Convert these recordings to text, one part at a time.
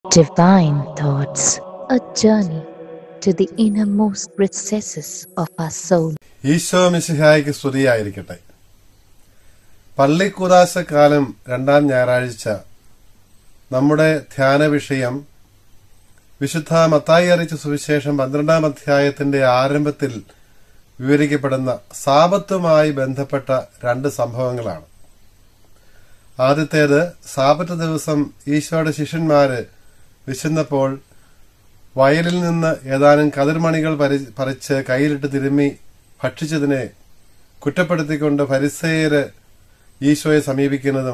Divine Thoughts, a journey to the innermost recesses of our soul. Isho മിശിഹായ്ക്ക് സ്തുതിയായിരിക്കട്ടെ പള്ളിക്കൂതാശക്കാലം രണ്ടാം ഞായറാഴ്ച നമ്മുടെ ധ്യാന വിഷയം വിശുദ്ധ മത്തായി അറിയിച്ച സുവിശേഷം പന്ത്രണ്ടാം അധ്യായത്തിന്റെ ആരംഭത്തിൽ വിവരിക്കപ്പെടുന്ന സാപത്തുമായി ബന്ധപ്പെട്ട രണ്ട് സംഭവങ്ങളാണ് ആദ്യത്തേത് സാപത്ത് ദിവസം ഈശോയുടെ ശിഷ്യന്മാര് വിശന്നപ്പോൾ വയലിൽ നിന്ന് ഏതാനും കതിർമണികൾ പരി- പറിച്ച് കയ്യിലിട്ട് തിരുമ്മി ഭക്ഷിച്ചതിനെ കുറ്റപ്പെടുത്തിക്കൊണ്ട് പരിസയര് ഈശോയെ സമീപിക്കുന്നതും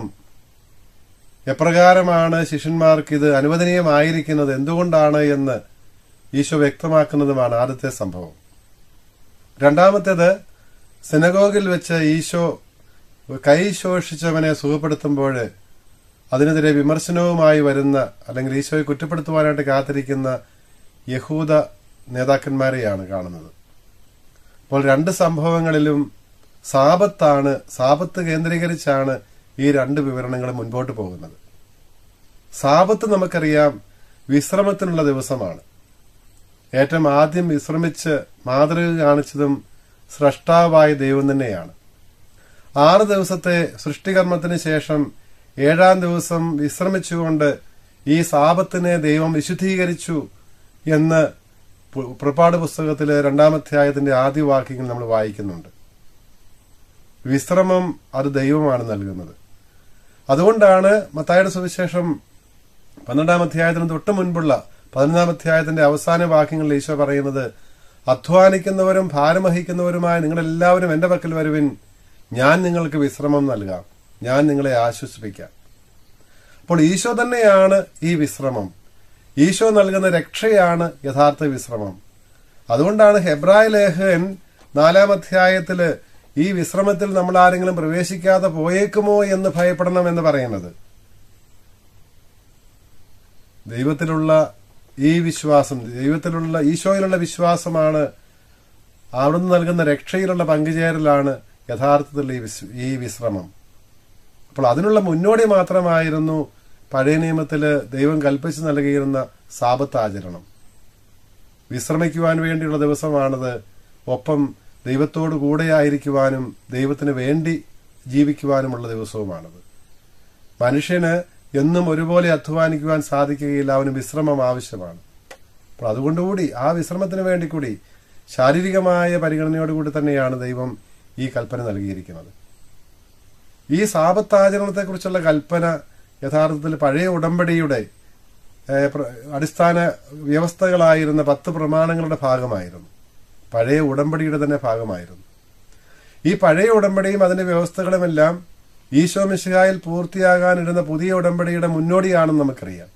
എപ്രകാരമാണ് ശിഷ്യന്മാർക്ക് ഇത് അനുവദനീയമായിരിക്കുന്നത് എന്തുകൊണ്ടാണ് എന്ന് ഈശോ വ്യക്തമാക്കുന്നതുമാണ് ആദ്യത്തെ സംഭവം രണ്ടാമത്തേത് സിനഗോഗിൽ വെച്ച് ഈശോ കൈ ശോഷിച്ചവനെ സുഖപ്പെടുത്തുമ്പോൾ അതിനെതിരെ വിമർശനവുമായി വരുന്ന അല്ലെങ്കിൽ ഈശോയെ കുറ്റപ്പെടുത്തുവാനായിട്ട് കാത്തിരിക്കുന്ന യഹൂദ നേതാക്കന്മാരെയാണ് കാണുന്നത് അപ്പോൾ രണ്ട് സംഭവങ്ങളിലും സാപത്താണ് സാപത്ത് കേന്ദ്രീകരിച്ചാണ് ഈ രണ്ട് വിവരണങ്ങളും മുൻപോട്ട് പോകുന്നത് സാപത്ത് നമുക്കറിയാം വിശ്രമത്തിനുള്ള ദിവസമാണ് ഏറ്റവും ആദ്യം വിശ്രമിച്ച് മാതൃക കാണിച്ചതും സ്രഷ്ടാവായ ദൈവം തന്നെയാണ് ആറ് ദിവസത്തെ സൃഷ്ടികർമ്മത്തിന് ശേഷം ഏഴാം ദിവസം വിശ്രമിച്ചുകൊണ്ട് ഈ സാപത്തിനെ ദൈവം വിശുദ്ധീകരിച്ചു എന്ന് പു- പുറപ്പാട് പുസ്തകത്തിലെ രണ്ടാമധ്യായത്തിന്റെ ആദ്യ വാക്യങ്ങൾ നമ്മൾ വായിക്കുന്നുണ്ട് വിശ്രമം അത് ദൈവമാണ് നൽകുന്നത് അതുകൊണ്ടാണ് മത്തായുടെ സുവിശേഷം പന്ത്രണ്ടാം അധ്യായത്തിന് തൊട്ട് മുൻപുള്ള പതിനൊന്നാം അധ്യായത്തിന്റെ അവസാന വാക്യങ്ങളിൽ ഈശോ പറയുന്നത് അധ്വാനിക്കുന്നവരും ഭാരമഹിക്കുന്നവരുമായ നിങ്ങളെല്ലാവരും എന്റെ പക്കൽ വരുവിൻ ഞാൻ നിങ്ങൾക്ക് വിശ്രമം നൽകാം ഞാൻ നിങ്ങളെ ആശ്വസിപ്പിക്കാം അപ്പോൾ ഈശോ തന്നെയാണ് ഈ വിശ്രമം ഈശോ നൽകുന്ന രക്ഷയാണ് യഥാർത്ഥ വിശ്രമം അതുകൊണ്ടാണ് ഹെബ്രായ ലേഖകൻ നാലാം അധ്യായത്തില് ഈ വിശ്രമത്തിൽ നമ്മൾ ആരെങ്കിലും പ്രവേശിക്കാതെ പോയേക്കുമോ എന്ന് ഭയപ്പെടണം എന്ന് പറയുന്നത് ദൈവത്തിലുള്ള ഈ വിശ്വാസം ദൈവത്തിലുള്ള ഈശോയിലുള്ള വിശ്വാസമാണ് അവിടുന്ന് നൽകുന്ന രക്ഷയിലുള്ള പങ്കുചേരലാണ് യഥാർത്ഥത്തിൽ ഈ വിസ്- ഈ വിശ്രമം അപ്പോൾ അതിനുള്ള മുന്നോടി മാത്രമായിരുന്നു പഴയ നിയമത്തില് ദൈവം കൽപ്പിച്ചു നൽകിയിരുന്ന സാപത്ത് ആചരണം വിശ്രമിക്കുവാൻ വേണ്ടിയുള്ള ദിവസമാണത് ഒപ്പം ദൈവത്തോടു കൂടെയായിരിക്കുവാനും ദൈവത്തിന് വേണ്ടി ജീവിക്കുവാനുമുള്ള ദിവസവുമാണത് മനുഷ്യന് എന്നും ഒരുപോലെ അധ്വാനിക്കുവാൻ സാധിക്കുകയില്ല അവന് വിശ്രമം ആവശ്യമാണ് അപ്പോൾ അതുകൊണ്ടുകൂടി ആ വിശ്രമത്തിന് വേണ്ടി കൂടി ശാരീരികമായ പരിഗണനയോടുകൂടി തന്നെയാണ് ദൈവം ഈ കൽപ്പന നൽകിയിരിക്കുന്നത് ഈ സാപത്താചരണത്തെക്കുറിച്ചുള്ള കൽപ്പന യഥാർത്ഥത്തിൽ പഴയ ഉടമ്പടിയുടെ ഏഹ്, പ്ര- അടിസ്ഥാന വ്യവസ്ഥകളായിരുന്ന പത്ത് പ്രമാണങ്ങളുടെ ഭാഗമായിരുന്നു പഴയ ഉടമ്പടിയുടെ തന്നെ ഭാഗമായിരുന്നു ഈ പഴയ ഉടമ്പടിയും അതിന്റെ വ്യവസ്ഥകളുമെല്ലാം ഈശോ മിശിഹായിൽ പൂർത്തിയാകാനിരുന്ന പുതിയ ഉടമ്പടിയുടെ മുന്നോടിയാണെന്ന് നമുക്കറിയാം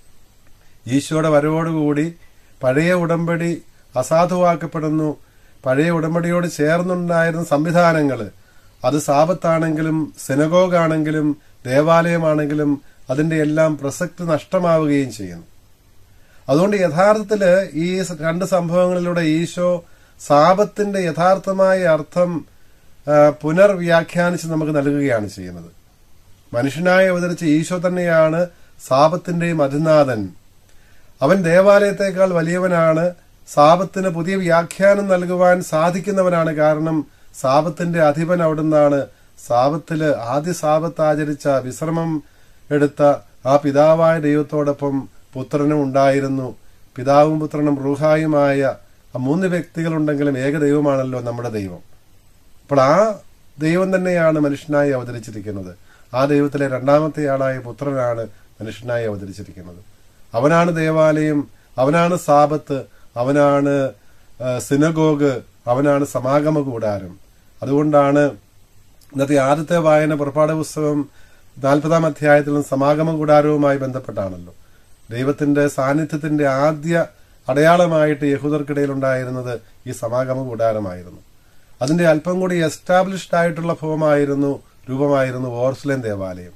ഈശോയുടെ വരവോടുകൂടി പഴയ ഉടമ്പടി അസാധുവാക്കപ്പെടുന്നു പഴയ ഉടമ്പടിയോട് ചേർന്നുണ്ടായിരുന്ന സംവിധാനങ്ങൾ അത് സാപത്താണെങ്കിലും സെനഗോഗാണെങ്കിലും ദേവാലയമാണെങ്കിലും അതിന്റെ എല്ലാം പ്രസക്തി നഷ്ടമാവുകയും ചെയ്യുന്നു അതുകൊണ്ട് യഥാർത്ഥത്തില് ഈ സ- രണ്ട് സംഭവങ്ങളിലൂടെ ഈശോ സാപത്തിന്റെ യഥാർത്ഥമായ അർത്ഥം ആ, പുനർവ്യാഖ്യാനിച്ച് നമുക്ക് നൽകുകയാണ് ചെയ്യുന്നത് മനുഷ്യനായി അവതരിച്ച ഈശോ തന്നെയാണ് സാപത്തിന്റെയും അധിനാഥൻ അവൻ ദേവാലയത്തെക്കാൾ വലിയവനാണ് സാപത്തിന് പുതിയ വ്യാഖ്യാനം നൽകുവാൻ സാധിക്കുന്നവനാണ് കാരണം സാപത്തിന്റെ അധിപൻ അവിടുന്നാണ് സാപത്തില് ആദ്യ സാപത്ത് ആചരിച്ച വിശ്രമം എടുത്ത ആ പിതാവായ ദൈവത്തോടൊപ്പം പുത്രനും ഉണ്ടായിരുന്നു പിതാവും പുത്രനും റൂഹായുമായ ആ മൂന്ന് വ്യക്തികളുണ്ടെങ്കിലും ഏക ദൈവമാണല്ലോ നമ്മുടെ ദൈവം അപ്പോൾ ആ ദൈവം തന്നെയാണ് മനുഷ്യനായി അവതരിച്ചിരിക്കുന്നത് ആ ദൈവത്തിലെ രണ്ടാമത്തെ ആളായ പുത്രനാണ് മനുഷ്യനായി അവതരിച്ചിരിക്കുന്നത് അവനാണ് ദേവാലയം അവനാണ് സാപത്ത് അവനാണ് ആ, സിനഗോഗ് അവനാണ് സമാഗമ കൂടാരം അതുകൊണ്ടാണ് ഇന്നത്തെ ആദ്യത്തെ വായന പുറപ്പാട് പുസ്തകം നാൽപ്പതാം അധ്യായത്തിലും സമാഗമ കൂടാരവുമായി ബന്ധപ്പെട്ടാണല്ലോ ദൈവത്തിന്റെ സാന്നിധ്യത്തിന്റെ ആദ്യ അടയാളമായിട്ട് യഹൂദർക്കിടയിൽ ഉണ്ടായിരുന്നത് ഈ സമാഗമ കൂടാരമായിരുന്നു അതിന്റെ അല്പം കൂടി എസ്റ്റാബ്ലിഷ്ഡ് ആയിട്ടുള്ള ഫോമായിരുന്നു രൂപമായിരുന്നു ഓർസ്ലേം ദേവാലയം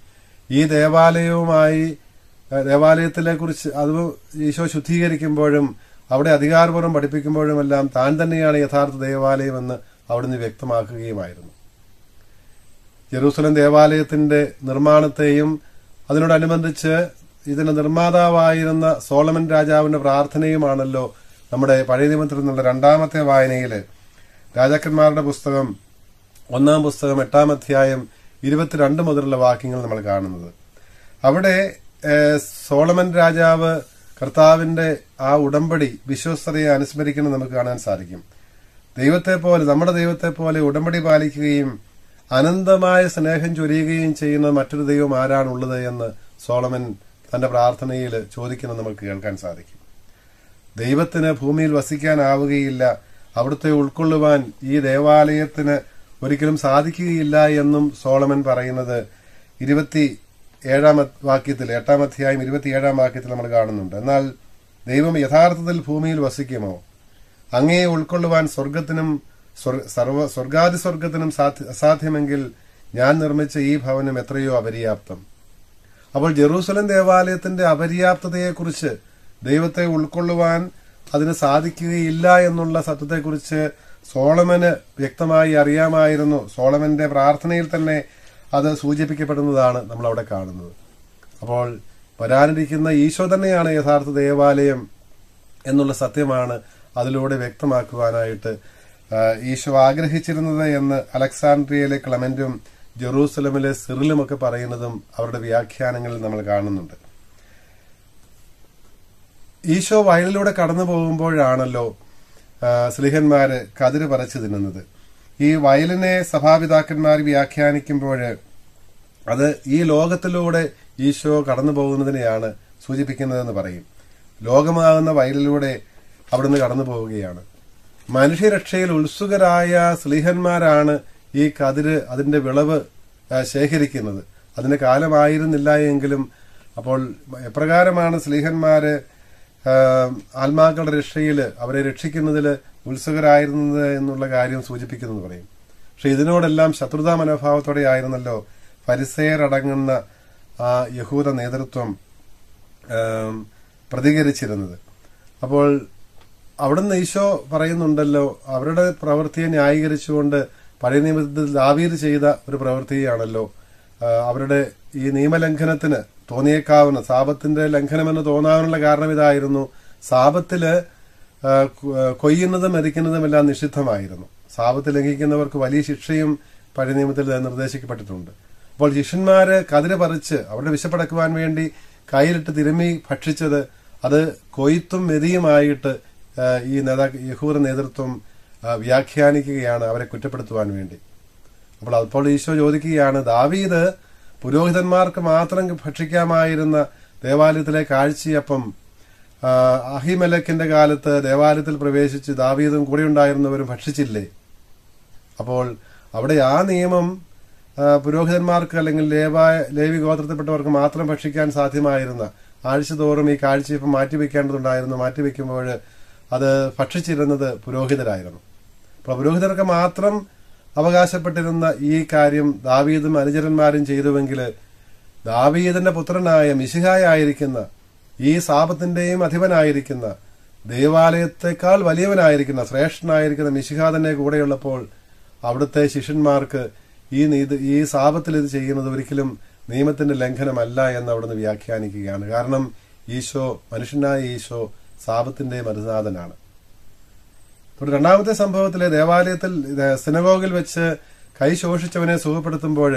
ഈ ദേവാലയവുമായി ഏഹ്, ദേവാലയത്തിലെ കുറിച്ച് അത് ഈശോ ശുദ്ധീകരിക്കുമ്പോഴും അവിടെ അധികാരപൂർവ്വം പഠിപ്പിക്കുമ്പോഴുമെല്ലാം താൻ തന്നെയാണ് യഥാർത്ഥ ദേവാലയമെന്ന് അവിടുന്ന് വ്യക്തമാക്കുകയുമായിരുന്നു ജെറൂസലം ദേവാലയത്തിന്റെ നിർമ്മാണത്തെയും അതിനോടനുബന്ധിച്ച് ഇതിന്റെ നിർമ്മാതാവായിരുന്ന സോളമൻ രാജാവിന്റെ പ്രാർത്ഥനയുമാണല്ലോ നമ്മുടെ പഴയ നിയമത്തിൽ നിന്നുള്ള രണ്ടാമത്തെ വായനയില് രാജാക്കന്മാരുടെ പുസ്തകം ഒന്നാം പുസ്തകം എട്ടാം അധ്യായം ഇരുപത്തിരണ്ട് മുതലുള്ള വാക്യങ്ങൾ നമ്മൾ കാണുന്നത് അവിടെ ഏഹ്, സോളമൻ രാജാവ് കർത്താവിന്റെ ആ ഉടമ്പടി വിശ്വസ്തതയെ അനുസ്മരിക്കുന്നത് നമുക്ക് കാണാൻ സാധിക്കും ദൈവത്തെ പോലെ നമ്മുടെ ദൈവത്തെ പോലെ ഉടമ്പടി പാലിക്കുകയും അനന്തമായ സ്നേഹം ചൊരിയുകയും ചെയ്യുന്ന മറ്റൊരു ദൈവം ആരാണുള്ളത് എന്ന് സോളമൻ തന്റെ പ്രാർത്ഥനയിൽ ചോദിക്കുന്നത് നമുക്ക് കേൾക്കാൻ സാധിക്കും ദൈവത്തിന് ഭൂമിയിൽ വസിക്കാനാവുകയില്ല അവിടുത്തെ ഉൾക്കൊള്ളുവാൻ ഈ ദേവാലയത്തിന് ഒരിക്കലും സാധിക്കുകയില്ല എന്നും സോളമൻ പറയുന്നത് ഇരുപത്തി ഏഴാം വാക്യത്തിൽ എട്ടാം അധ്യായം ഇരുപത്തിയേഴാം വാക്യത്തിൽ നമ്മൾ കാണുന്നുണ്ട് എന്നാൽ ദൈവം യഥാർത്ഥത്തിൽ ഭൂമിയിൽ വസിക്കുമോ അങ്ങയെ ഉൾക്കൊള്ളുവാൻ സ്വർഗത്തിനും സ്വർ- സർവ സ്വർഗാതി സ്വർഗത്തിനും സാധ്യ- അസാധ്യമെങ്കിൽ ഞാൻ നിർമ്മിച്ച ഈ ഭവനം എത്രയോ അപര്യാപ്തം അപ്പോൾ ജെറൂസലം ദേവാലയത്തിന്റെ അപര്യാപ്തതയെക്കുറിച്ച് ദൈവത്തെ ഉൾക്കൊള്ളുവാൻ അതിന് സാധിക്കുകയില്ല എന്നുള്ള സത്യത്തെക്കുറിച്ച് സോളമന് വ്യക്തമായി അറിയാമായിരുന്നു സോളമന്റെ പ്രാർത്ഥനയിൽ തന്നെ അത് സൂചിപ്പിക്കപ്പെടുന്നതാണ് നമ്മൾ അവിടെ കാണുന്നത് അപ്പോൾ വരാനിരിക്കുന്ന ഈശോ തന്നെയാണ് യഥാർത്ഥ ദേവാലയം എന്നുള്ള സത്യമാണ് അതിലൂടെ വ്യക്തമാക്കുവാനായിട്ട് ആ, ഈശോ ആഗ്രഹിച്ചിരുന്നത് എന്ന് അലക്സാണ്ട്രിയയിലെ ക്ലമന്റും ജെറൂസലമിലെ സിറിലും ഒക്കെ പറയുന്നതും അവരുടെ വ്യാഖ്യാനങ്ങളിൽ നമ്മൾ കാണുന്നുണ്ട് ഈശോ വയലിലൂടെ കടന്നു പോകുമ്പോഴാണല്ലോ ആ, സ്ലിഹന്മാര് കതിര് പറിച്ചു തിന്നുന്നത് ഈ വയലിനെ സഭാപിതാക്കന്മാർ വ്യാഖ്യാനിക്കുമ്പോൾ അത് ഈ ലോകത്തിലൂടെ ഈശോ കടന്നു പോകുന്നതിനെയാണ് സൂചിപ്പിക്കുന്നതെന്ന് പറയും ലോകമാകുന്ന വയലിലൂടെ അവിടുന്ന് കടന്നു പോവുകയാണ് മനുഷ്യരക്ഷയിൽ ഉത്സുകരായ സ്ലീഹന്മാരാണ് ഈ കതിര് അതിന്റെ വിളവ് ആ, ശേഖരിക്കുന്നത് അതിന് കാലമായിരുന്നില്ല എങ്കിലും അപ്പോൾ എപ്രകാരമാണ് സ്ലീഹന്മാര് ആ, ആത്മാക്കളുടെ രക്ഷയിൽ അവരെ രക്ഷിക്കുന്നതിൽ ഉത്സുകരായിരുന്നത് എന്നുള്ള കാര്യം സൂചിപ്പിക്കുന്നത് പറയും പക്ഷെ ഇതിനോടെല്ലാം ശത്രുതാ മനോഭാവത്തോടെ ആയിരുന്നല്ലോ പരിസയരടങ്ങുന്ന ആ യഹൂദ നേതൃത്വം ആം, പ്രതികരിച്ചിരുന്നത് അപ്പോൾ അവിടുന്ന് ഈശോ പറയുന്നുണ്ടല്ലോ അവരുടെ പ്രവൃത്തിയെ ന്യായീകരിച്ചുകൊണ്ട് പഴയ നിയമത്തിൽ ദാവീദ് ചെയ്ത ഒരു പ്രവൃത്തിയാണല്ലോ ആ, അവരുടെ ഈ നിയമലംഘനത്തിന് തോന്നിയേക്കാവുന്ന സാപത്തിന്റെ ലംഘനമെന്ന് തോന്നാനുള്ള കാരണം ഇതായിരുന്നു സാപത്തില് ആ, കൊ- ആ, കൊയ്യുന്നതും മെതിക്കുന്നതുമെല്ലാം നിഷിദ്ധമായിരുന്നു സാപത്ത് ലംഘിക്കുന്നവർക്ക് വലിയ ശിക്ഷയും പഴയ നിയമത്തിൽ നിർദ്ദേശിക്കപ്പെട്ടിട്ടുണ്ട് അപ്പോൾ ശിഷ്യന്മാര് കതിര് പറിച്ച് അവരുടെ വിശപ്പടക്കുവാൻ വേണ്ടി കയ്യിലിട്ട് തിരുമ്മി ഭക്ഷിച്ചത് അത് കൊയ്ത്തും മെതിയുമായിട്ട് ആ, ഈ നേതാ യഹൂദ നേതൃത്വം ആ, വ്യാഖ്യാനിക്കുകയാണ് അവരെ കുറ്റപ്പെടുത്തുവാൻ വേണ്ടി അപ്പോൾ അപ്പോൾ ഈശോ ചോദിക്കുകയാണ് ദാവീദ് പുരോഹിതന്മാർക്ക് മാത്രം ഭക്ഷിക്കാമായിരുന്ന ദേവാലയത്തിലെ കാഴ്ചയപ്പം ആ, അഹിമലക്കിന്റെ കാലത്ത് ദേവാലയത്തിൽ പ്രവേശിച്ച് ദാവീദും കൂടെ ഉണ്ടായിരുന്നവരും ഭക്ഷിച്ചില്ലേ അപ്പോൾ അവിടെ ആ നിയമം ആ, പുരോഹിതന്മാർക്ക് അല്ലെങ്കിൽ ലേവായ ലേവി ഗോത്രത്തിൽപ്പെട്ടവർക്ക് മാത്രം ഭക്ഷിക്കാൻ സാധ്യമായിരുന്ന ആഴ്ചതോറും ഈ കാഴ്ചയപ്പം മാറ്റിവെക്കേണ്ടതുണ്ടായിരുന്നു മാറ്റിവെക്കുമ്പോൾ അത് ഭക്ഷിച്ചിരുന്നത് പുരോഹിതരായിരുന്നു അപ്പോൾ പുരോഹിതർക്ക് മാത്രം അവകാശപ്പെട്ടിരുന്ന ഈ കാര്യം ദാവീദും അനുചരന്മാരും ചെയ്തുവെങ്കിൽ ദാവീദിന്റെ പുത്രനായ മിശിഹായായിരിക്കുന്ന ഈ സാപത്തിന്റെയും അധിപനായിരിക്കുന്ന ദേവാലയത്തെക്കാൾ വലിയവനായിരിക്കുന്ന ശ്രേഷ്ഠനായിരിക്കുന്ന മിശിഹ തന്നെ കൂടെയുള്ളപ്പോൾ അവിടുത്തെ ശിഷ്യന്മാർക്ക് ഈ നീതി ഈ സാപത്തിൽ ഇത് ചെയ്യുന്നത് ഒരിക്കലും നിയമത്തിന്റെ ലംഘനമല്ല എന്ന് അവിടുന്ന് വ്യാഖ്യാനിക്കുകയാണ് കാരണം ഈശോ മനുഷ്യനായ ഈശോ സാപത്തിന്റെ മരുനാഥനാണ് ഇപ്പോൾ രണ്ടാമത്തെ സംഭവത്തിലെ ദേവാലയത്തിൽ ഇത് സിനഗോഗിൽ വെച്ച് കൈ ശോഷിച്ചവനെ സുഖപ്പെടുത്തുമ്പോൾ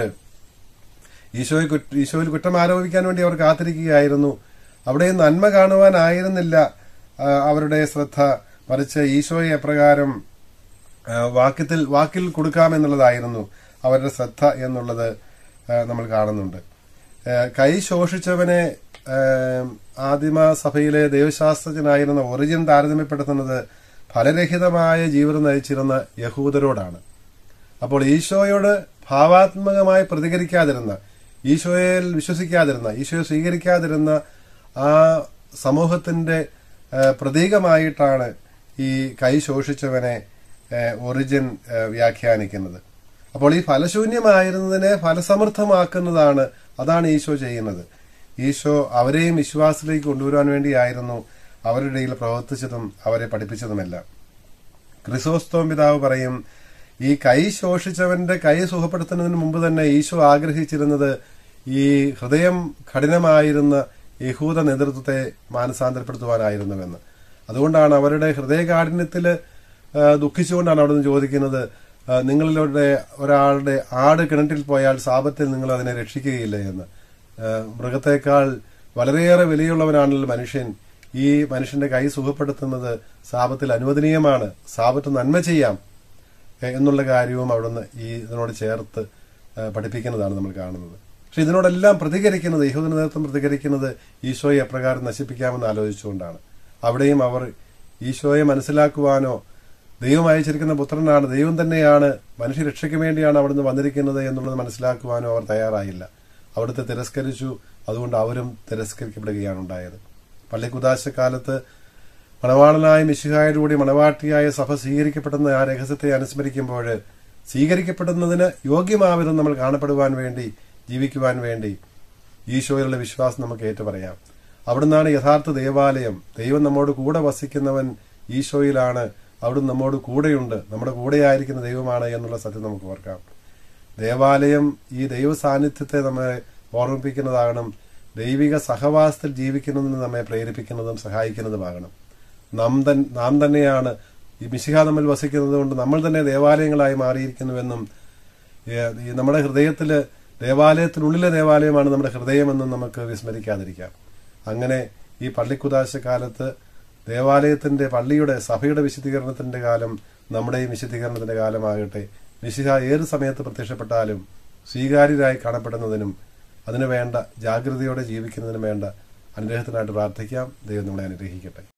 ഈശോയെ കുറ്റ- ഈശോയിൽ കുറ്റം ആരോപിക്കാൻ വേണ്ടി അവർ കാത്തിരിക്കുകയായിരുന്നു അവിടെ നന്മ കാണുവാനായിരുന്നില്ല ആ, അവരുടെ ശ്രദ്ധ മറിച്ച് ഈശോയെ എപ്രകാരം ആ, വാക്യത്തിൽ വാക്കിൽ കൊടുക്കാമെന്നുള്ളതായിരുന്നു അവരുടെ ശ്രദ്ധ എന്നുള്ളത് ആ, നമ്മൾ കാണുന്നുണ്ട് ആ, കൈ ശോഷിച്ചവനെ ആ, ആദിമ സഭയിലെ ദൈവശാസ്ത്രജ്ഞനായിരുന്ന ഒറിജിൻ താരതമ്യപ്പെടുത്തുന്നത് ഫലരഹിതമായ ജീവിതം നയിച്ചിരുന്ന യഹൂദരോടാണ് അപ്പോൾ ഈശോയോട് ഭാവാത്മകമായി പ്രതികരിക്കാതിരുന്ന ഈശോയിൽ വിശ്വസിക്കാതിരുന്ന ഈശോയെ സ്വീകരിക്കാതിരുന്ന ആ സമൂഹത്തിന്റെ ആ, പ്രതീകമായിട്ടാണ് ഈ കൈ ശോഷിച്ചവനെ ആ, ഒറിജിൻ ആ, വ്യാഖ്യാനിക്കുന്നത് അപ്പോൾ ഈ ഫലശൂന്യമായിരുന്നതിനെ ഫലസമൃദ്ധമാക്കുന്നതാണ് അതാണ് ഈശോ ചെയ്യുന്നത് ഈശോ അവരെയും വിശ്വാസത്തിലേക്ക് കൊണ്ടുവരാൻ വേണ്ടിയായിരുന്നു അവരുടെ ഇടയിൽ പ്രവർത്തിച്ചതും അവരെ പഠിപ്പിച്ചതുമെല്ലാം ക്രിസോസ്തോം പിതാവ് പറയും ഈ കൈ ശോഷിച്ചവന്റെ കൈ സുഖപ്പെടുത്തുന്നതിന് മുമ്പ് തന്നെ ഈശോ ആഗ്രഹിച്ചിരുന്നത് ഈ ഹൃദയം കഠിനമായിരുന്ന യഹൂദ നേതൃത്വത്തെ മാനസാന്തരപ്പെടുത്തുവാനായിരുന്നുവെന്ന് അതുകൊണ്ടാണ് അവരുടെ ഹൃദയകാഠിന്യത്തിൽ ദുഃഖിച്ചുകൊണ്ടാണ് അവിടെ നിന്ന് ചോദിക്കുന്നത് ആ, നിങ്ങളിലൂടെ ഒരാളുടെ ആട് കിണറ്റിൽ പോയാൽ സാപത്തിൽ നിങ്ങൾ അതിനെ രക്ഷിക്കുകയില്ല എന്ന് ആ, മൃഗത്തെക്കാൾ വളരെയേറെ വിലയുള്ളവനാണല്ലോ മനുഷ്യൻ ഈ മനുഷ്യന്റെ കൈ സുഖപ്പെടുത്തുന്നത് സാപത്തിൽ അനുവദനീയമാണ് സാപത്ത് നന്മ ചെയ്യാം എ- എന്നുള്ള കാര്യവും അവിടുന്ന് ഈ ഇതിനോട് ചേർത്ത് ആ, പഠിപ്പിക്കുന്നതാണ് നമ്മൾ കാണുന്നത് പക്ഷെ ഇതിനോടെല്ലാം പ്രതികരിക്കുന്നത് യഹൂദ നേതൃത്വം പ്രതികരിക്കുന്നത് ഈശോയെ എപ്രകാരം നശിപ്പിക്കാമെന്ന് ആലോചിച്ചുകൊണ്ടാണ് അവിടെയും അവർ ഈശോയെ മനസ്സിലാക്കുവാനോ ദൈവം അയച്ചിരിക്കുന്ന പുത്രനാണ് ദൈവം തന്നെയാണ് മനുഷ്യരക്ഷയ്ക്ക് വേണ്ടിയാണ് അവിടുന്ന് വന്നിരിക്കുന്നത് എന്നുള്ളത് മനസ്സിലാക്കുവാനോ അവർ തയ്യാറായില്ല അവിടുത്തെ തിരസ്കരിച്ചു അതുകൊണ്ട് അവരും തിരസ്കരിക്കപ്പെടുകയാണ് ഉണ്ടായത് പള്ളിക്കുദാശക്കാലത്ത് മണവാളനായ മിശിഹായോടുകൂടി മണവാട്ടിയായ സഭ സ്വീകരിക്കപ്പെടുന്ന ആ രഹസ്യത്തെ അനുസ്മരിക്കുമ്പോൾ സ്വീകരിക്കപ്പെടുന്നതിന് യോഗ്യമാവിധം നമ്മൾ കാണപ്പെടുവാൻ വേണ്ടി ജീവിക്കുവാൻ വേണ്ടി ഈശോയിലുള്ള വിശ്വാസം നമുക്ക് ഏറ്റുപറയാം അവിടുന്നാണ് യഥാർത്ഥ ദേവാലയം ദൈവം നമ്മോട് കൂടെ വസിക്കുന്നവൻ ഈശോയിലാണ് അവിടുന്ന് നമ്മോട് കൂടെയുണ്ട് നമ്മുടെ കൂടെയായിരിക്കുന്ന ദൈവമാണ് എന്നുള്ള സത്യം നമുക്ക് ഓർക്കാം ദേവാലയം ഈ ദൈവ സാന്നിധ്യത്തെ നമ്മെ ഓർമ്മിപ്പിക്കുന്നതാകണം ദൈവിക സഹവാസത്തിൽ ജീവിക്കുന്നതിന് നമ്മെ പ്രേരിപ്പിക്കുന്നതും സഹായിക്കുന്നതുമാകണം നാം തൻ നാം തന്നെയാണ് ഈ മിശിഹ നമ്മിൽ വസിക്കുന്നത് കൊണ്ട് നമ്മൾ തന്നെ ദേവാലയങ്ങളായി മാറിയിരിക്കുന്നുവെന്നും ഏഹ്, ഈ നമ്മുടെ ഹൃദയത്തില് ദേവാലയത്തിനുള്ളിലെ ദേവാലയമാണ് നമ്മുടെ ഹൃദയമെന്നും നമുക്ക് വിസ്മരിക്കാതിരിക്കാം അങ്ങനെ ഈ പള്ളിക്കുദാശ കാലത്ത് ദേവാലയത്തിന്റെ പള്ളിയുടെ സഭയുടെ വിശുദ്ധീകരണത്തിന്റെ കാലം നമ്മുടെയും വിശുദ്ധീകരണത്തിന്റെ കാലമാകട്ടെ മിശിഹ ഏത് സമയത്ത് പ്രത്യക്ഷപ്പെട്ടാലും സ്വീകാര്യരായി കാണപ്പെടുന്നതിനും അതിനു വേണ്ട ജാഗ്രതയോടെ ജീവിക്കുന്നതിനും വേണ്ട അനുഗ്രഹത്തിനായിട്ട് പ്രാർത്ഥിക്കാം ദൈവം നമ്മളെ അനുഗ്രഹിക്കട്ടെ